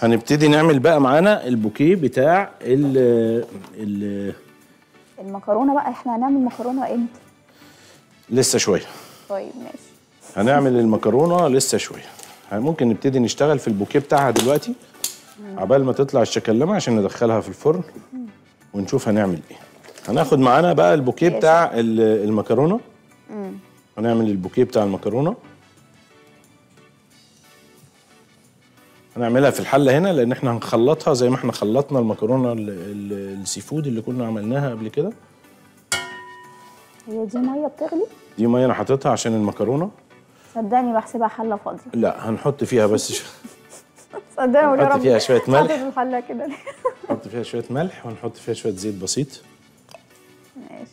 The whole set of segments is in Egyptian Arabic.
هنبتدي نعمل بقى معانا البوكيه بتاع ال ال المكرونه بقى احنا هنعمل مكرونه امتى لسه شويه طيب ماشي هنعمل المكرونه لسه شويه ممكن نبتدي نشتغل في البوكيه بتاعها دلوقتي عبال ما تطلع الشكلمه عشان ندخلها في الفرن ونشوف هنعمل ايه هناخد معانا بقى البوكيه ماشي. بتاع ال- المكرونه هنعمل البوكيه بتاع المكرونه هنعملها في الحله هنا لان احنا هنخلطها زي ما احنا خلطنا المكرونه ال- ال- السي فود اللي كنا عملناها قبل كده هي دي ميه بتغلي دي ميه انا حاططها عشان المكرونه صدقني بحسبها حله فاضيه لا هنحط فيها بس ش... صدقني ولا نحط رب فيها شوية ملح. حاطط الحله كده ليه؟ نحط فيها شويه ملح ونحط فيها شويه زيت بسيط ماشي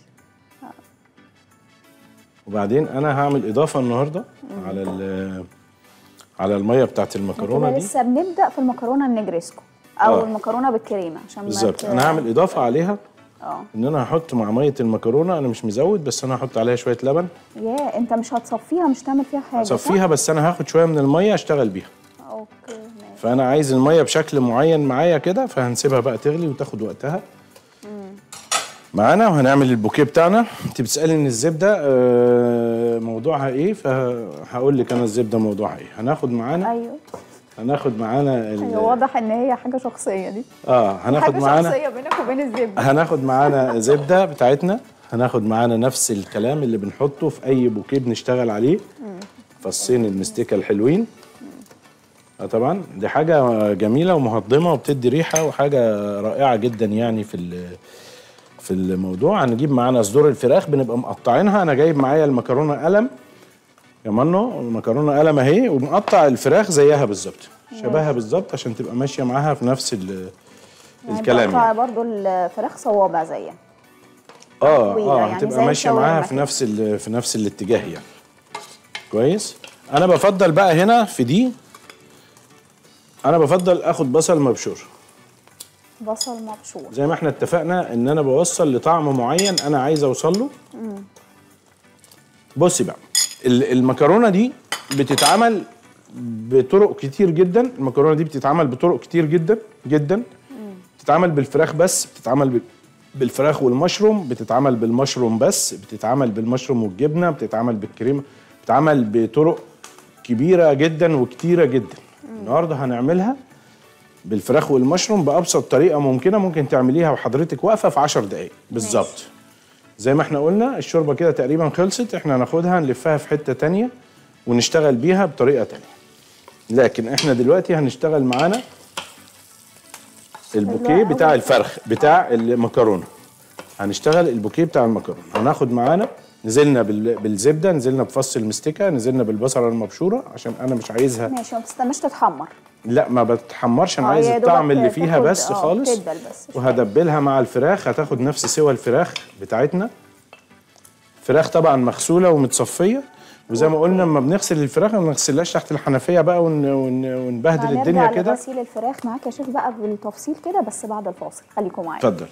وبعدين انا هعمل اضافه النهارده على ال- على الميه بتاعت المكرونه كده دي لسه بنبدا في المكرونه النجريسكو او آه. المكرونه بالكريمه عشان ما بالظبط ت- انا هعمل اضافه عليها اه ان انا هحط مع ميه المكرونه انا مش مزود بس انا هحط عليها شويه لبن يا انت مش هتصفيها مش تعمل فيها حاجه صح؟ اصفيها بس انا هاخد شويه من الميه اشتغل بيها اوكي ماشي فانا عايز الميه بشكل معين معايا كده فهنسيبها بقى تغلي وتاخد وقتها معانا وهنعمل البوكيه بتاعنا انت بتسالي ان الزبده آه، موضوعها ايه فهقول لك انا الزبده موضوعها ايه هناخد معانا ايوه هناخد معانا ال- ايوه واضح ان هي حاجه شخصيه دي اه هناخد حاجه معانا شخصيه بينك وبين الزبده هناخد معانا زبده بتاعتنا هناخد معانا نفس الكلام اللي بنحطه في اي بوكيه بنشتغل عليه فصين المستكه الحلوين اه طبعا دي حاجه جميله ومهضمه وبتدي ريحه وحاجه رائعه جدا يعني في ال- في الموضوع هنجيب معانا صدور الفراخ بنبقى مقطعينها انا جايب معايا المكرونه قلم يا منو المكرونه قلم اهي ومقطع الفراخ زيها بالظبط شبهها بالظبط عشان تبقى ماشيه معاها في نفس ال- الكلام يعني يعني. برضو الفراخ صوابع زيها اه طويلة اه يعني هتبقى زي ماشيه الشاورما معاها في كده. نفس ال- في نفس الاتجاه يعني كويس انا بفضل بقى هنا في دي انا بفضل اخد بصل مبشور بصل مبشور زي ما احنا اتفقنا ان انا بوصل لطعم معين انا عايز اوصل له بصي بقى ال- المكرونه دي بتتعمل بطرق كتير جدا المكرونه دي بتتعمل بطرق كتير جدا جدا بتتعمل بالفراخ بس بتتعمل بال- بالفراخ والمشروم بتتعمل بالمشروم بس بتتعمل بالمشروم والجبنه بتتعمل بالكريمه بتتعمل بطرق كبيره جدا وكتيره جدا النهارده هنعملها بالفراخ والمشروم بابسط طريقه ممكنه ممكن تعمليها وحضرتك واقفه في 10 دقائق بالظبط زي ما احنا قلنا الشوربه كده تقريبا خلصت احنا هناخدها نلفها في حته تانية ونشتغل بيها بطريقه تانية لكن احنا دلوقتي هنشتغل معانا البوكيه حلوة بتاع أوي. الفرخ بتاع المكرونه هنشتغل البوكيه بتاع المكرونه هناخد معانا نزلنا بال- بالزبده نزلنا بفص المستكه نزلنا بالبصله المبشوره عشان انا مش عايزها ماشي ما بتستناش تتحمر لا ما بتحمرش انا آه، عايز يا دوبك الطعم اللي فيها تاخد- بس آه، خالص تدبل بس شوية. وهدبلها مع الفراخ هتاخد نفس سوى الفراخ بتاعتنا فراخ طبعا مغسوله ومتصفيه وزي ما قلنا لما بنغسل الفراخ ما بنغسلهاش تحت الحنفيه بقى ون ون ونبهدل هنرجع الدنيا كده لغسيل الفراخ معاك يا شيخ بقى بالتفصيل كده بس بعد الفاصل خليكم معايا اتفضل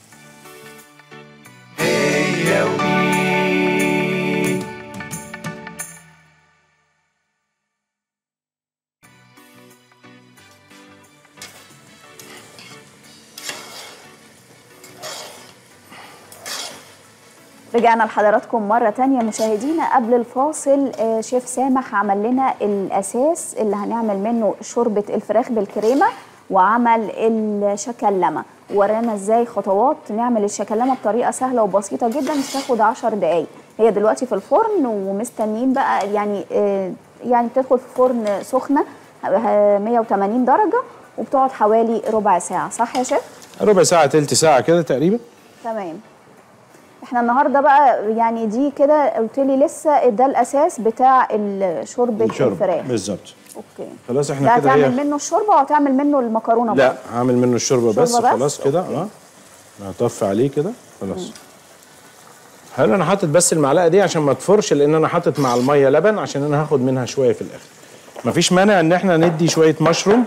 رجعنا لحضراتكم مرة تانية مشاهدينا قبل الفاصل آه، شيف سامح عمل لنا الأساس اللي هنعمل منه شوربة الفراخ بالكريمة وعمل الشكلمة ورانا ازاي خطوات نعمل الشكلمة بطريقة سهلة وبسيطة جدا مش تاخد 10 دقايق هي دلوقتي في الفرن ومستنيين بقى يعني آه، يعني بتدخل في فرن سخنة آه، 180 درجة وبتقعد حوالي ربع ساعة صح يا شيف؟ ربع ساعه تلت ساعه كده تقريبا تمام احنا النهارده بقى يعني دي كده قلت لي لسه ده الاساس بتاع ال- شوربه الشوربه الفراخ بالظبط اوكي خلاص ده احنا كده هتعمل هي منه الشوربه وهتعمل منه المكرونه لا برضه. هعمل منه الشوربه بس شوربة بس؟ خلاص كده اه هطفي عليه كده خلاص هل انا حاطط بس المعلقه دي عشان ما تفرش لان انا حاطط مع الميه لبن عشان انا هاخد منها شويه في الاخر مفيش مانع ان احنا ندي شويه مشروم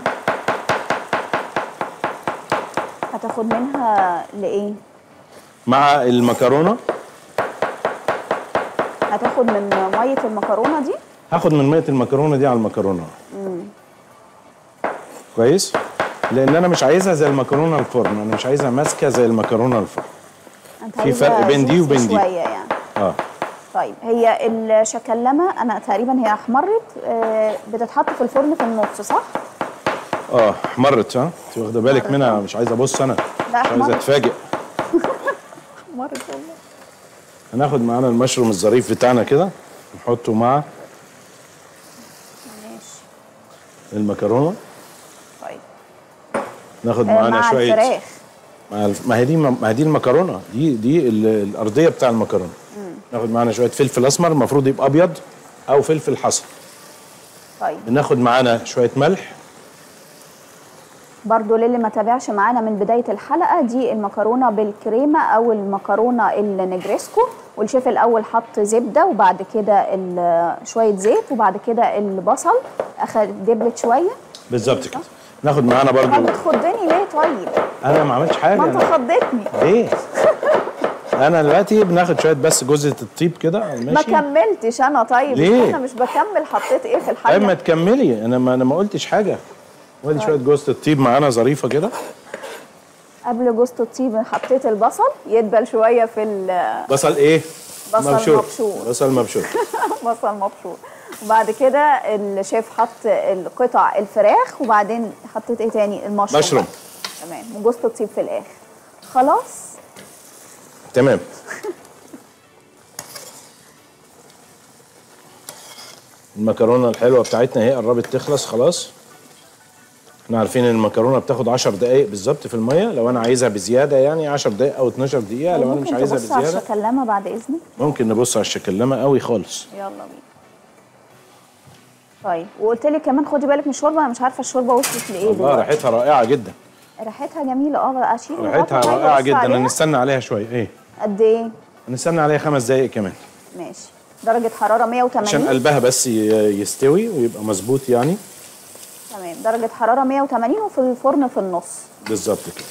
هتاخد منها لايه مع المكرونه هتاخد من ميه المكرونه دي هاخد من ميه المكرونه دي على المكرونه كويس لان انا مش عايزها زي المكرونه الفرن انا مش عايزها ماسكه زي المكرونه الفرن انت في عايزة فرق بين دي juicy وبين دي. شويه يعني اه طيب هي الشكلمه انا تقريبا هي احمرت آه، بتتحط في الفرن في النص صح؟ اه احمرت ها انت واخده بالك احمرت، منها آه. مش عايزه ابص انا لا، مش عايزه احمرت. اتفاجئ احمرت والله هناخد معانا المشروم الظريف بتاعنا كده نحطه مع ماشي المكرونه طيب ناخد آه، معانا مع شويه الفراخ مع الف... ما هي دي ما هي دي المكرونه دي دي ال- الارضيه بتاع المكرونه ناخد معانا شويه فلفل اسمر المفروض يبقى ابيض او فلفل حصى طيب بناخد معانا شويه ملح برضو للي ما تابعش معانا من بداية الحلقة دي المكرونة بالكريمة أو المكرونة النجريسكو والشيف الأول حط زبدة وبعد كده ال- شوية زيت وبعد كده البصل أخد دبلت شوية بالظبط كده ناخد معانا ما برضو بتخضني ليه طيب؟ انا ما عملتش حاجه ما أنت أنا... خضتني ليه انا دلوقتي بناخد شويه بس جزة الطيب كده ما ماشي كملتش أنا طيب ليه؟ أنا مش بكمل حطيت إيه في طيب ما الحلة تكملي انا ما انا ما قلتش حاجه وادي شويه جوزة الطيب معانا ظريفه كده قبل جوزة الطيب حطيت البصل يدبل شوية في ال- بصل ايه بصل مبشور. بصل مبشور بصل مبشور وبعد كده الشيف حط القطع الفراخ وبعدين حطيت ايه تاني المشروم مشروم. بقى. تمام وجوز الطيب في الاخر خلاص تمام المكرونه الحلوه بتاعتنا اهي قربت تخلص خلاص احنا عارفين ان المكرونه بتاخد 10 دقائق بالظبط في الميه لو انا عايزها بزياده يعني 10 دقائق او 12 دقيقه لو انا مش ممكن عايزها تبص على بزياده الشكلمه بعد اذنك ممكن نبص على الشكلمه قوي خالص يلا بينا طيب وقلت لي كمان خدي بالك من الشوربه انا مش عارفه الشوربه وصلت لايه الله دلوقتي ريحتها رائعه جدا ريحتها جميله اه بقى اشيل ريحتها الغطا طيب رائعه وأبص جدا عليها؟ هنستنى عليها شويه ايه قد ايه هنستنى عليها خمس دقائق كمان ماشي درجه حراره 180 عشان قلبها بس ي- يستوي ويبقى مظبوط يعني تمام درجه حراره 180 وفي الفرن في النص بالظبط كده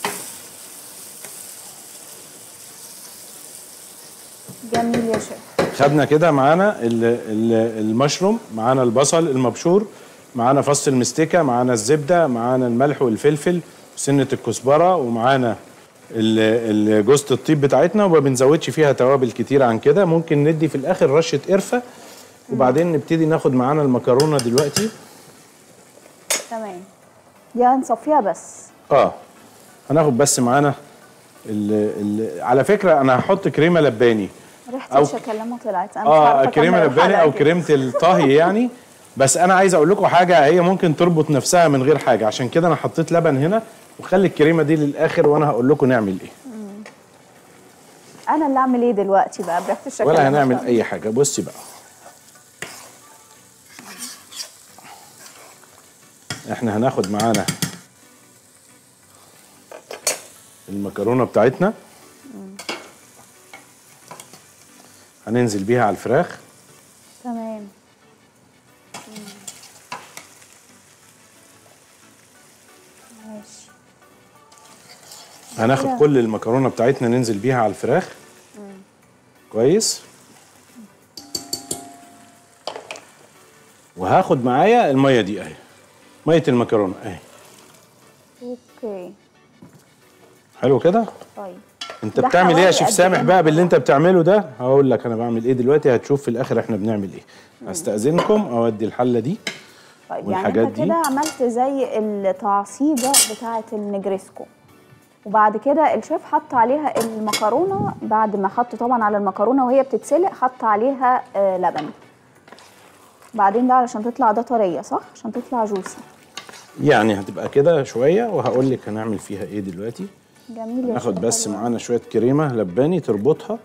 جميل يا شيف خدنا كده معانا ال- ال- المشروم معانا البصل المبشور معانا فص المستكه معانا الزبده معانا الملح والفلفل وسنه الكزبره ومعانا ال- ال- جوزة الطيب بتاعتنا وما بنزودش فيها توابل كتير عن كده ممكن ندي في الاخر رشه قرفه وبعدين نبتدي ناخد معانا المكرونه دلوقتي تمام دي هنصفيها بس اه هناخد بس معانا ال ال على فكره انا هحط كريمه لباني ريحه أو- الشكلمه طلعت انا مش اه عارفه كريمه أكمل لباني الحلقة او كده. كريمه الطهي يعني بس انا عايز اقول لكم حاجه هي ممكن تربط نفسها من غير حاجه عشان كده انا حطيت لبن هنا وخلي الكريمه دي للاخر وانا هقول لكم نعمل ايه انا اللي اعمل ايه دلوقتي بقى بريحه الشكلمه ولا هنعمل اي حاجه بصي بقى احنا هناخد معانا المكرونه بتاعتنا هننزل بيها على الفراخ تمام ماشي هناخد كده. كل المكرونه بتاعتنا ننزل بيها على الفراخ كويس وهاخد معايا الميه دي اهي ميه المكرونه اهي اوكي حلو كده طيب انت ده بتعمل ايه يا حوالي شيف قد سامح إيه بقى باللي انت بتعمله ده هقول لك انا بعمل ايه دلوقتي هتشوف في الاخر احنا بنعمل ايه هستاذنكم اودي الحله دي طيب يعني والحاجات انت دي؟ كده عملت زي التعصيجه بتاعه النجريسكو وبعد كده الشيف حط عليها المكرونه بعد ما حط طبعا على المكرونه وهي بتتسلق حط عليها آه لبن بعدين ده علشان تطلع ده طريه صح عشان تطلع جوسي يعني هتبقى كده شويه وهقول لك هنعمل فيها ايه دلوقتي جميل يا ناخد شيف، بس حلو. معانا شويه كريمه لباني تربطها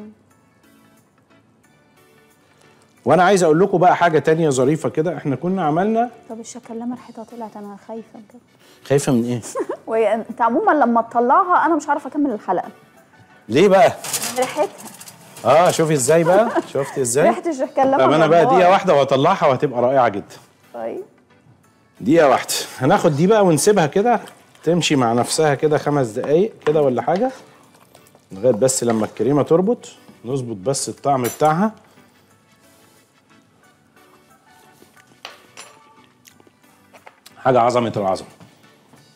وانا عايز اقول لكم بقى حاجه تانية ظريفه كده احنا كنا عملنا طب الشكلمه ريحتها طلعت انا خايفه بجد خايفه من ايه وهي انت عموما لما تطلعها انا مش عارفه اكمل الحلقه ليه بقى من ريحتها اه شوفي ازاي بقى شفتي ازاي ريحه الشكلمه طب انا بقى جبارة. دقيقه واحده وهطلعها وهتبقى رائعه جدا طيب دقيقه واحده هناخد دي بقى ونسيبها كده تمشي مع نفسها كده خمس دقايق كده ولا حاجه لغايه بس لما الكريمه تربط نظبط بس الطعم بتاعها حاجه عظمه العظمه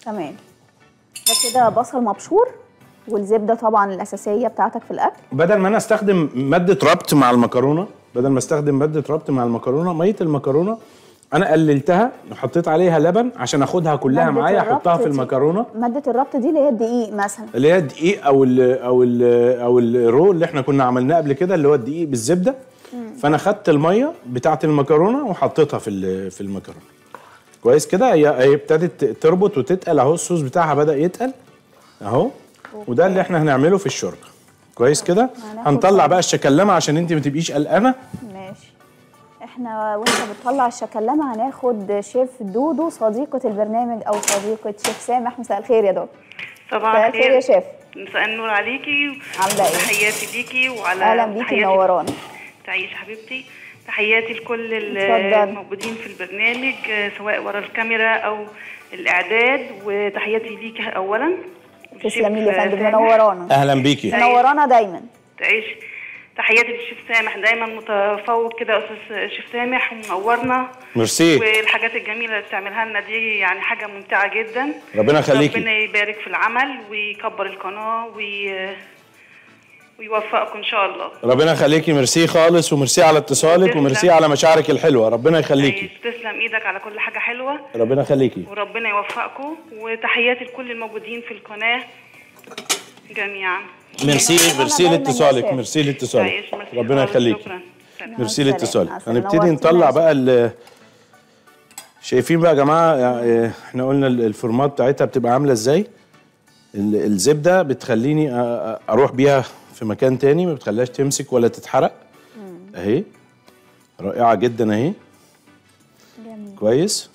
تمام ده كده بصل مبشور والزبده طبعا الاساسيه بتاعتك في الاكل بدل ما انا استخدم ماده ربط مع المكرونه بدل ما استخدم ماده ربط مع المكرونه ميه المكرونه انا قللتها وحطيت عليها لبن عشان اخدها كلها مادة معايا الربط احطها في دي- المكرونه ماده الربط دي اللي هي الدقيق مثلا اللي هي الدقيق او ال او ال او الرو اللي احنا كنا عملناه قبل كده اللي هو الدقيق بالزبده فانا خدت الميه بتاعه المكرونه وحطيتها في ال- في المكرونه كويس كده هي هي ابتدت تربط وتتقل اهو الصوص بتاعها بدا يتقل اهو وده اللي احنا هنعمله في الشوربه كويس كده هناخد هنطلع صوص. بقى الشكلمه عشان انت ما تبقيش قلقانه ماشي احنا وانت بتطلع الشكلمه هناخد شيف دودو صديقه البرنامج او صديقه شيف سامح مساء الخير يا دودو صباح مساء الخير يا شيف مساء النور عليكي عاملة إيه؟ تحياتي ليكي وعلى اهلا بيكي تحياتي- منورانا تعيش حبيبتي تحياتي لكل ال- اتفضلي. الموجودين في البرنامج آه، سواء ورا الكاميرا او الاعداد وتحياتي ليكي اولا تسلمي لي يا والشيف فندم سامح. منورانا اهلا بيكي منورانا دايما تعيش تحياتي للشيف سامح دايما متفوق كده استاذ شيف سامح ومنورنا ميرسي والحاجات الجميله اللي بتعملها لنا دي يعني حاجه ممتعه جدا ربنا يخليكي. ربنا يبارك في العمل ويكبر القناه وي... ويوفقكم ان شاء الله ربنا يخليكي ميرسي خالص وميرسي على اتصالك تسلم. وميرسي على مشاعرك الحلوه ربنا يخليكي تسلم ايدك على كل حاجه حلوه ربنا يخليكي وربنا يوفقكم وتحياتي لكل الموجودين في القناه جميعا ميرسي منورانا ميرسي دايماً يا لاتصالك شيخ. ميرسي لاتصالك تعيش، ميرسي ربنا خالص، يخليكي شكرا سلام. ميرسي مع لاتصالك السلامة. هنبتدي نورتينا نطلع يا بقى ال شايفين بقى يا جماعه يعني احنا قلنا ال- الفورمات بتاعتها بتبقى عامله ازاي ال- الزبده بتخليني أ- أ- اروح بيها في مكان تاني ما بتخليهاش تمسك ولا تتحرق اهي رائعه جدا اهي جميل كويس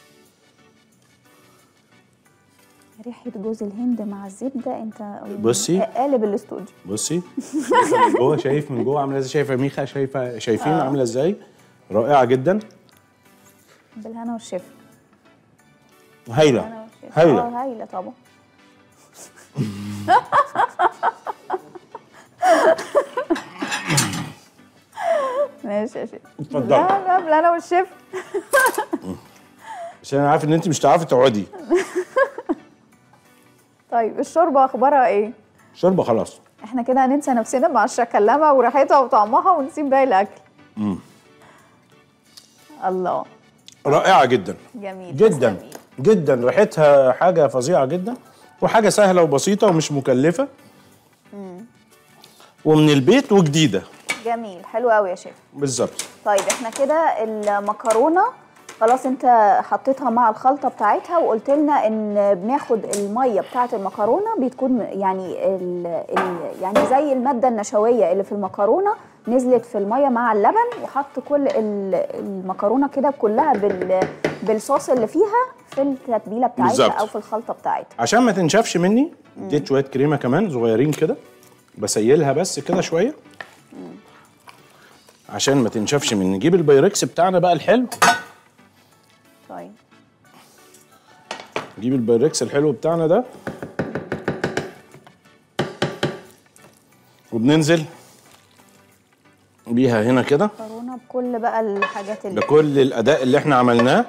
ريحه جوز الهند مع الزبده انت بصي. قالب الاستوديو بصي من جوه شايف من جوه عامله ازاي شايفه ميخا شايفه شايفين عامله ازاي رائعه جدا بالهنا والشفا هايله بالهنا والشفا. هايله اه هايله طبعا ماشي يا شيخ اتفضلي. لا لا بالهنا والشفا عشان انا عارف ان انت مش هتعرفي تقعدي طيب الشوربه اخبارها ايه؟ شوربه خلاص احنا كده هننسى نفسنا مع الشكلمه وريحتها وطعمها ونسيب باقي الاكل الله رائعه جدا جميل جدا تسلمي. جدا ريحتها حاجه فظيعه جدا وحاجه سهله وبسيطه ومش مكلفه ومن البيت وجديده جميل حلو قوي يا شيخ بالظبط طيب احنا كده المكرونه خلاص انت حطيتها مع الخلطه بتاعتها وقلت لنا ان بناخد الميه بتاعه المكرونه بتكون يعني ال ال يعني زي الماده النشويه اللي في المكرونه نزلت في الميه مع اللبن وحط كل ال- المكرونه كده كلها بال بالصوص اللي فيها في التتبيله بتاعتها بالظبط. او في الخلطه بتاعتها عشان ما تنشفش مني اديت شويه كريمه كمان صغيرين كده بسيلها بس كده شويه عشان ما تنشفش مني نجيب البايركس بتاعنا بقى الحلو طيب نجيب البايركس الحلو بتاعنا ده وبننزل بيها هنا كده مكرونه بكل بقى الحاجات اللي ده كل الاداء اللي احنا عملناه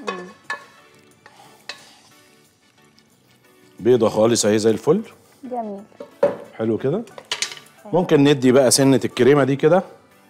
بيضه خالص اهي زي الفل جميل حلو كده ممكن ندي بقى سنه الكريمه دي كده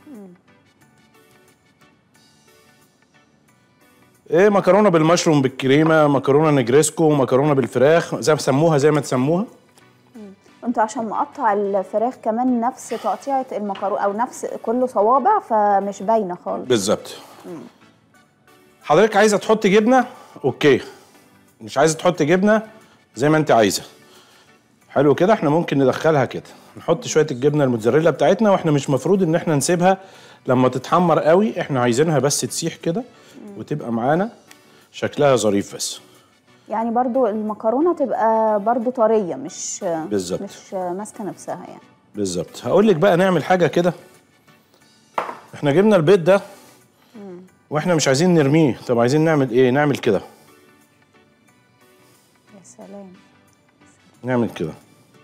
ايه مكرونه بالمشروم بالكريمه مكرونه نجريسكو مكرونه بالفراخ زي ما تسموها زي ما تسموها انت عشان مقطع الفراخ كمان نفس تقطيعه المكرونه او نفس كله صوابع فمش باينه خالص بالظبط حضرتك عايزه تحط جبنه اوكي مش عايزه تحط جبنه زي ما انت عايزه حلو كده احنا ممكن ندخلها كده نحط شويه الجبنه الموتزاريلا بتاعتنا واحنا مش مفروض ان احنا نسيبها لما تتحمر قوي احنا عايزينها بس تسيح كده وتبقى معانا شكلها ظريف بس يعني برضو المكرونه تبقى برضو طريه مش بالظبط. مش ماسكه نفسها يعني بالظبط هقول لك بقى نعمل حاجه كده احنا جبنا البيض ده واحنا مش عايزين نرميه طب عايزين نعمل ايه نعمل كده يا سلام نعمل كده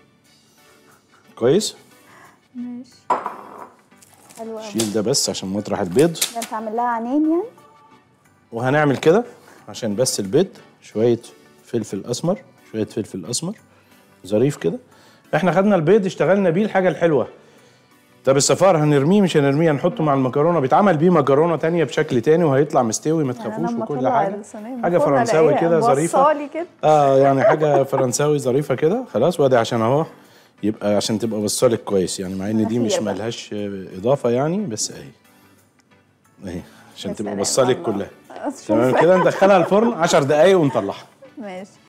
كويس ماشي حلو قوي شيل ده بس عشان مطرح البيض ده انت عامل لها عينين يعني وهنعمل كده عشان بس البيض شويه فلفل اسمر شويه فلفل اسمر ظريف كده احنا خدنا البيض اشتغلنا بيه الحاجه الحلوه طب الصفار هنرميه مش هنرميه هنحطه مع المكرونه بيتعمل بيه مكرونه تانية بشكل تاني وهيطلع مستوي ما يعني تخافوش أنا لما وكل أطلع حاجه الصينية من حاجه الفرن فرنساوي ألاقيها كده ظريفه بصالي كده اه يعني حاجه فرنساوي ظريفه كده خلاص وادي عشان اهو يبقى عشان تبقى بصالك كويس يعني مع ان دي مش أخيرا. ملهاش آه، اضافه يعني بس اهي اهي عشان يا تبقى سلام بصالك الله. كلها شوف. تمام كده ندخلها الفرن 10 دقايق ونطلعها ماشي